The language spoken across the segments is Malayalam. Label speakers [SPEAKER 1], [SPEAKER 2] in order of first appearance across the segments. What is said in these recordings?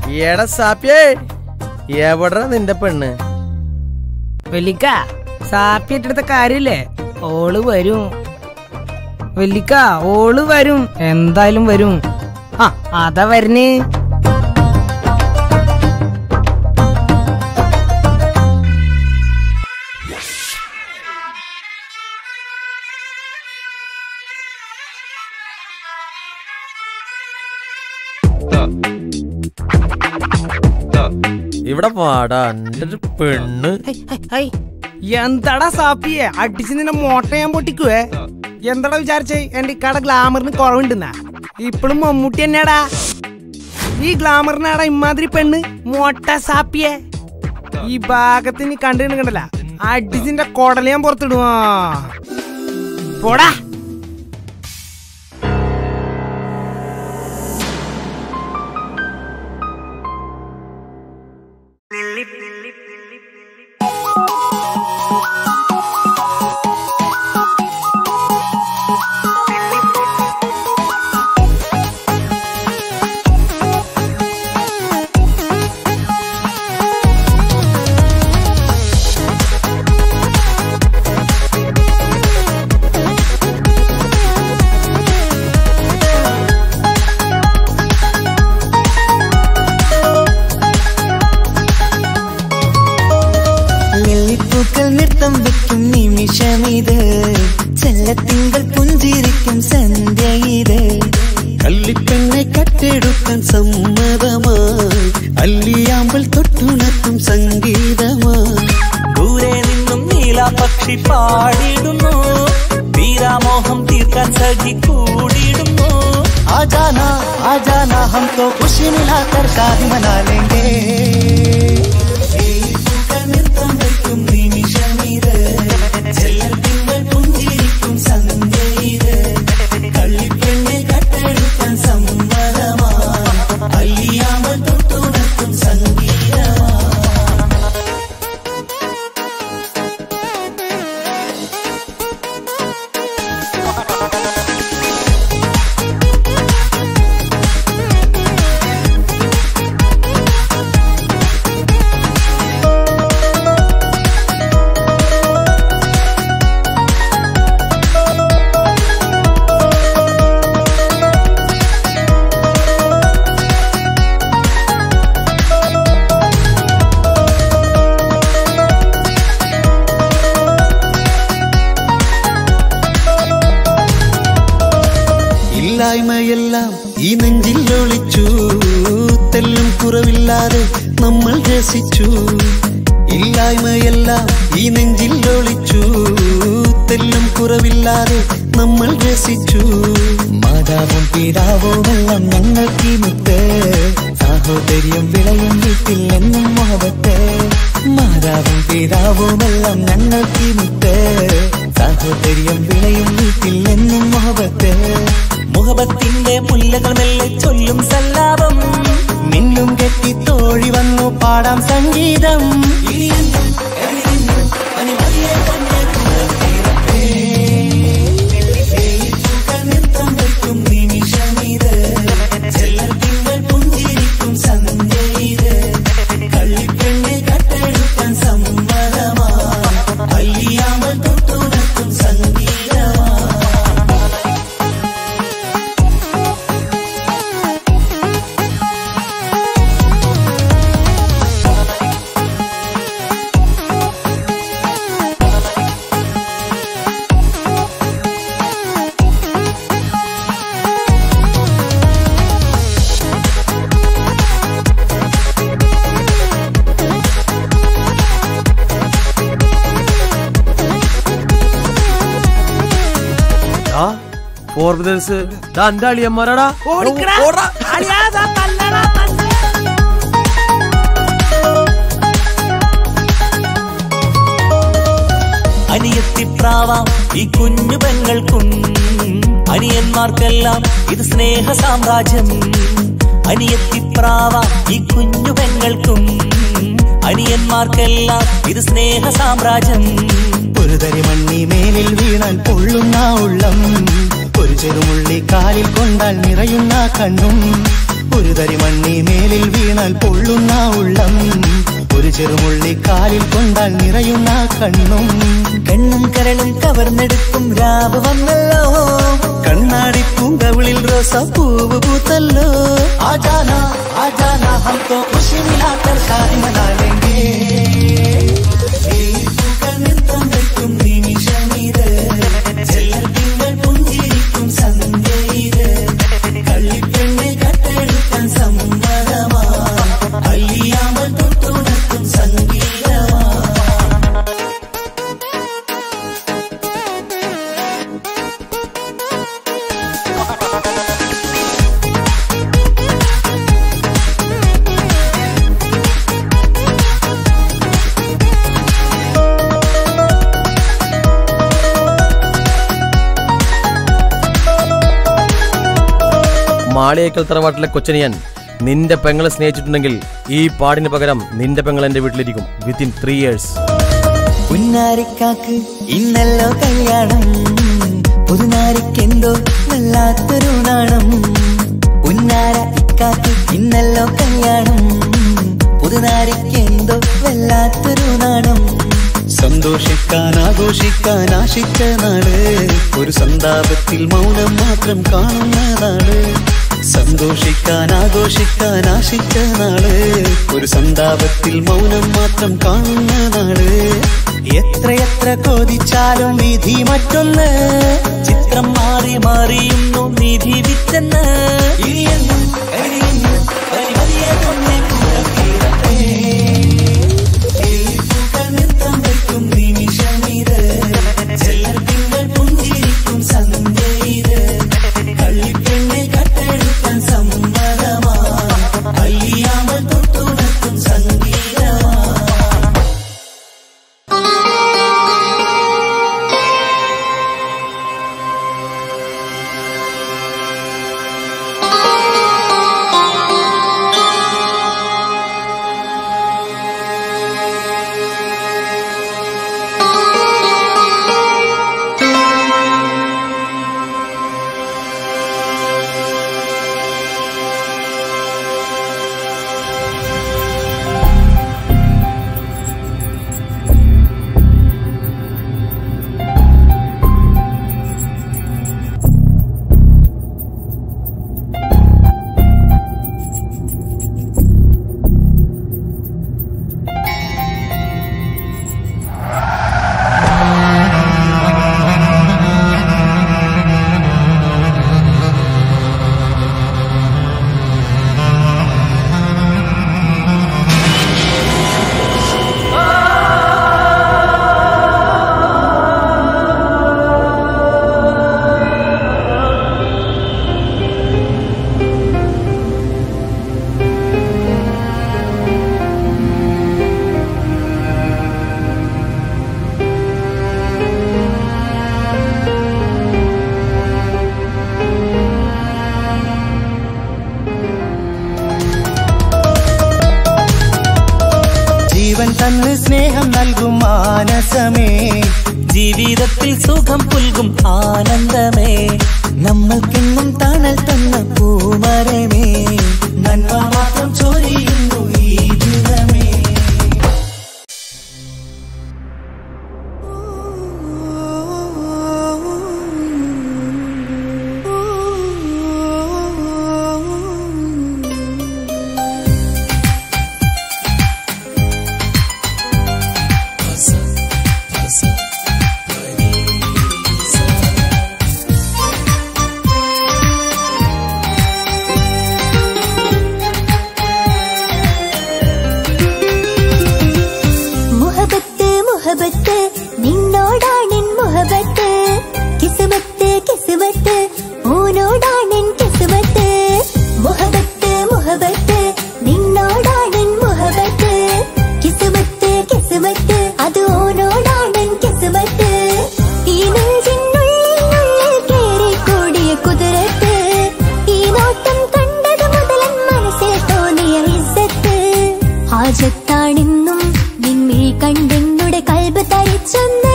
[SPEAKER 1] എടാ സാപ്പിയേ എവിടാ നിന്റെ പെണ്ണ്
[SPEAKER 2] വെല്ലിക്ക സാപ്പിട്ടെടുത്ത കാര്യല്ലേ ഓള് വരും വെല്ലിക്ക ഓള് വരും എന്തായാലും വരും ആ അതാ വരുന്നേ
[SPEAKER 1] ഇവിടെ വാടാ എന്റെ ഒരു പെണ്ണ്
[SPEAKER 2] എന്താടാ സാപ്പിയെ അടിച്ച് നിന്നെ മോട്ട ഞാൻ പൊട്ടിക്കുവേ എന്താടാ വിചാരിച്ചേ എന്റെ ഇക്കാടെ ഗ്ലാമറിന് കുറവുണ്ടെന്നാ ഇപ്പോഴും മമ്മൂട്ടി തന്നെയാടാ ഈ ഗ്ലാമറിനാടാ ഇമാതിരി പെണ്ണ് മോട്ട സാപ്പിയെ ഈ ഭാഗത്ത് നീ കണ്ടു കണ്ടല്ല അടിച്ചിന്റെ കൊടല ഞാൻ പുറത്തിടുവാ പോടാ
[SPEAKER 3] നെല്ലിപ്പൂക്കൾ നൃത്തം വെക്കും നിമിഷമിത് ചെല്ലത്തിങ്കൾ പുഞ്ചിരിക്കും സന്ധ്യ ഇത് കള്ളിപ്പെണ്ണെ കട്ടെടുക്കാൻ സമ്മതമായി അല്ലിയാമ്പൽ തൊട്ടുണർത്തും സംഗീതമായി
[SPEAKER 4] ദൂരെ നിന്നും നീലാപക്ഷി പാടിയിടുന്നു വീരാമോഹം തീർക്കാൻ സഖി കൂടിയിടുന്നു
[SPEAKER 3] आजाना आजाना हम तो खुशी मिलाकर शादी मना लेंगे നൃത്തം വെക്കും നിമിഷമിത് ചെല്ലത്തിങ്കൾ പുഞ്ചിരിക്കും സന്ധ്യ ഇത് കള്ളിപ്പെണ്ണെ കട്ടെടുക്കാൻ സമ്മതമായി അല്ലിയാമ്പൽ തൊട്ടുണർത്തും സംഗീതമായി ഇല്ലായ്മയെല്ലാം ഈ നെഞ്ചിൽ ഒളിച്ചു തെല്ലും കുറവില്ലാതെ നമ്മൾ രസിച്ചു ഇല്ലായ്മയെല്ലാം ഈ നെഞ്ചിൽ ഒളിച്ചു തെല്ലും കുറവില്ലാതെ നമ്മൾ രസിച്ചു മാതാവും പിതാവും എല്ലാം ഞങ്ങൾക്ക് മുത്ത് സാഹോദര്യം വിളയും വീട്ടിൽ എന്നും മുഹബത്ത് മാതാവും പിതാവും എല്ലാം ഞങ്ങൾക്ക് മുത്ത് സാഹോദര്യം വിളയും വീട്ടിൽ എന്നും മുഹബത്ത്
[SPEAKER 4] മുഹബത്തിന്റെ മുല്ലകൾ മെല്ലെ ചൊല്ലും സല്ലാപം
[SPEAKER 3] മിന്നും കെട്ടി തോഴി വന്നു പാടാം സംഗീതം
[SPEAKER 1] ആ ഫോർ ബ്രദേഴ്സ് ദാ എന്റെ അളിയന്മാരാടാ
[SPEAKER 2] ഓടിക്കടാ.
[SPEAKER 1] ഓടാ.
[SPEAKER 2] അളിയാ, ദാ തല്ലടാ, തല്ല്.
[SPEAKER 4] അനിയത്തിപ്രാവാം ഈ കുഞ്ഞു പെങ്ങൾക്കും അനിയന്മാർക്കെല്ലാം ഇത് സ്നേഹ സാമ്രാജ്യം അനിയത്തിപ്രാവാം ഈ കുഞ്ഞു പെങ്ങൾക്കും അനിയന്മാർക്കെല്ലാം ഇത് സ്നേഹ സാമ്രാജ്യം
[SPEAKER 3] ഒരു തരി മണ്ണി മേലിൽ വീണാൽ പൊള്ളുന്ന ഉള്ളം ഒരു ചെറുമുള്ളി കാലിൽ കൊണ്ടാൽ നിറയുന്ന കണ്ണും ഒരു തരി മണ്ണി മേലിൽ വീണാൽ പൊള്ളുന്ന ഉള്ളം ഒരു ചെറുമുള്ളി കാലിൽ കൊണ്ടാൽ നിറയുന്ന കണ്ണും
[SPEAKER 4] കണ്ണും കരളും കവർന്നെടുക്കും രാവ് വന്നല്ലോ
[SPEAKER 3] കണ്ണാടി പൂങ്കവിളിൽ റോസ പൂവ് പൂത്തല്ലോ ആജാന ആജാന ഹം തോ ഖുഷി മിലാക്കർ ഷാദി മനാ ലേംഗേ
[SPEAKER 4] നൃത്തം വെക്കും നിമിഷമിത് ചെല്ലത്തിങ്കൾ പുഞ്ചിരിക്കും സന്ധ്യയിത് കള്ളിപ്പെണ്ണെ കട്ടെടുക്കാൻ സമ്മതമാ കല്യാമൽ തൊട്ടുണർത്തും സംഗീതമാ
[SPEAKER 1] മാളിയേക്കൽ തറവാട്ടിലെ കൊച്ചനിയൻ നിന്റെ പെങ്ങളെ സ്നേഹിച്ചിട്ടുണ്ടെങ്കിൽ ഈ പാടിന് പകരം നിന്റെ പെങ്ങൾ എന്റെ വീട്ടിലിരിക്കും വിത്തിൻ ത്രീ ഇയേഴ്സ്
[SPEAKER 4] പുന്നാരിക്കാക്ക് ഇന്നല്ലോ കല്യാണം പുതുനാരിക്കെന്തോ വല്ലാത്തൊരു നാണം പുന്നാര ഇക്കാക്ക് ഇന്നല്ലോ കല്യാണം പുതുനാരിക്കെന്തോ വല്ലാത്തൊരു നാണം
[SPEAKER 3] സന്തോഷിക്കാൻ ആഘോഷിക്കാൻ ആശിച്ച നാട് ഒരു സന്താപത്തിൽ മൗനം മാത്രം കാണുന്ന നാട് സന്തോഷിക്കാൻ ആഘോഷിക്കാൻ ആശിച്ച നാട് ഒരു സന്താപത്തിൽ മൗനം മാത്രം കാണുന്ന നാട് എത്രയെത്ര കോതിച്ചാലും വിധി മറ്റൊന്ന്
[SPEAKER 4] ചിത്രം മാറി മാറിയുന്നു നിധി വിറ്റെന്ന് ഇനിയെന്നും കഴിയുന്നു പരിമതിയെ കൊണ്ടേ കൂടെ തീരട്ടെ. ഏൽപ്പുകൾ നൃത്തം വെക്കും നിമിഷമിത് ചെല്ലത്തിങ്കൾ പുഞ്ചിരിക്കും സന്ധ്യയിത് കള്ളിപ്പെണ്ണെ കട്ടെടുക്കാൻ സമ്മതമാ കല്യാമൽ തൊട്ടുണർത്തും സംഗീതമാ
[SPEAKER 3] ജീവൻ തന്ന് സ്നേഹം നൽകും മാനസമേ
[SPEAKER 4] ജീവിതത്തിൽ സുഖം പുൽകും ആനന്ദമേ നമ്മൾക്കെന്നും തണൽ തന്ന പൂമരമേ നന്മ മാത്രം ചൊരിയുന്നു ഈ ദിനമേ
[SPEAKER 5] മുഹബത്ത് മുഹബത്ത് നിന്നോടാണെൻ മുഹബത്ത് കിസ്മത്ത് കിസ്മത്ത് ഓനോടാണെൻ കിസ്മത്ത് മുഹബത്ത് മുഹബത്ത് നിന്നോടാണെൻ മുഹബത്ത് കിസ്മത്ത് കിസ്മത്ത് അത് ഓനോടാണെൻ കിസ്മത്ത് ഈ നെഞ്ചിനുള്ളിൽ കേറിക്കൂടിയ കുതിരത്ത് ഈ നോട്ടം കണ്ടത് മുതലൻ മനസ്സിൽ തോന്നിയ ഇസ്സത്ത് ഹാജത്താണെന്നും നിന്നെ കണ്ടെന്നുടെ കൽബ് തരിച്ചെന്ന്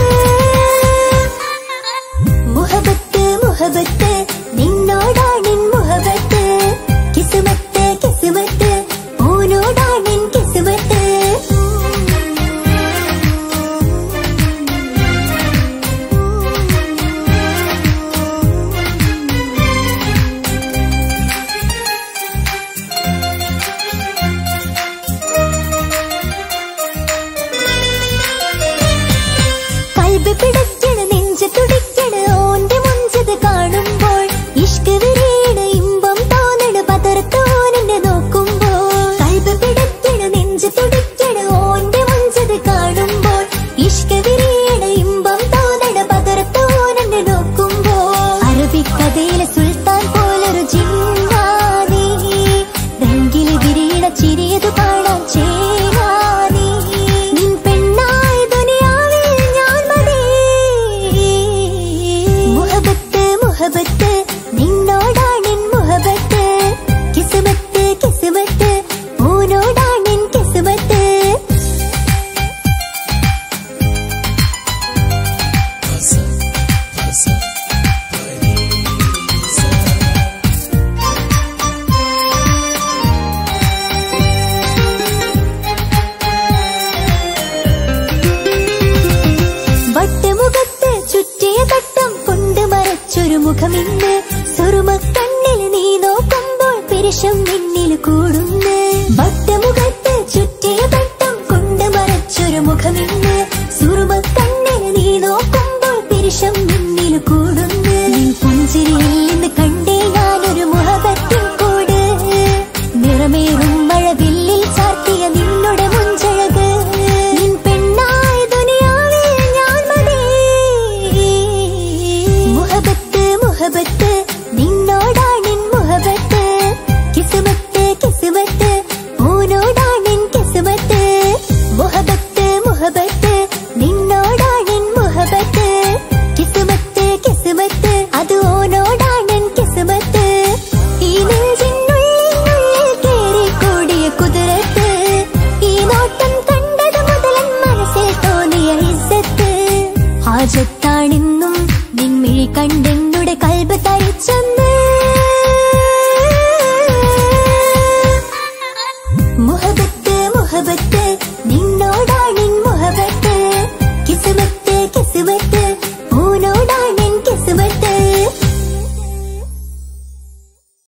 [SPEAKER 5] മുഹബത്ത് മുഹബത്ത് നിന്നോടാണെൻ പിരിശം നിന്നിൽ കൂടുന്നു വട്ടമുഖത്ത് ചുറ്റിയ വട്ടം കൊണ്ട് മറച്ചൊരു മുഖമിന്ന് സുറുമ കണ്ണിന് നീ നോക്കുമ്പോൾ പിരിശം നിന്നിൽ കൂടുന്നു നിൻ പുഞ്ചിരിയിൽ നിന്ന് കണ്ടേ ഞാനൊരു മുഖത്തിൻ കൂട് നിറമേറും മഴവില്ലിൽ ചാർത്തിയ നിന്നുടെ മുഞ്ചഴക് നിൻ പെണ്ണായ ദുനിയാവിൽ ഞാൻ മതി മുഹബത്ത് മുഹബത്ത് നിന്നോടാണിൻ മുഹബത്ത് കിസ്മത്ത് കിസ്മത്ത് ഓനോടാണിൻ കിസ്മത്ത് മുഹബത്ത് മുഹബത്ത് നിന്നോടാണിൻ മുഹബത്ത് കിസ്മത്ത് കിസ്മത്ത് അത് ഓനോടാണിൻ കിസ്മത്ത് ഈ നെഞ്ചിനുള്ളിൽ ഉള്ളിൽ കേറിക്കൂടിയ കുതിരത്ത് ഈ നോട്ടം കണ്ടത് മുതലൻ മനസ്സിൽ തോന്നിയ ഇസ്സത്ത് ഹാജത്താണെന്നും നിൻമിഴി കണ്ടെന്നുടെ കൽബ് തരിച്ചെന്ന് മുഹബത്ത് മുഹബത്ത് നിന്നോടാണിൻ മുഹബത്ത് കിസ്മത്ത് കിസ്മത്ത്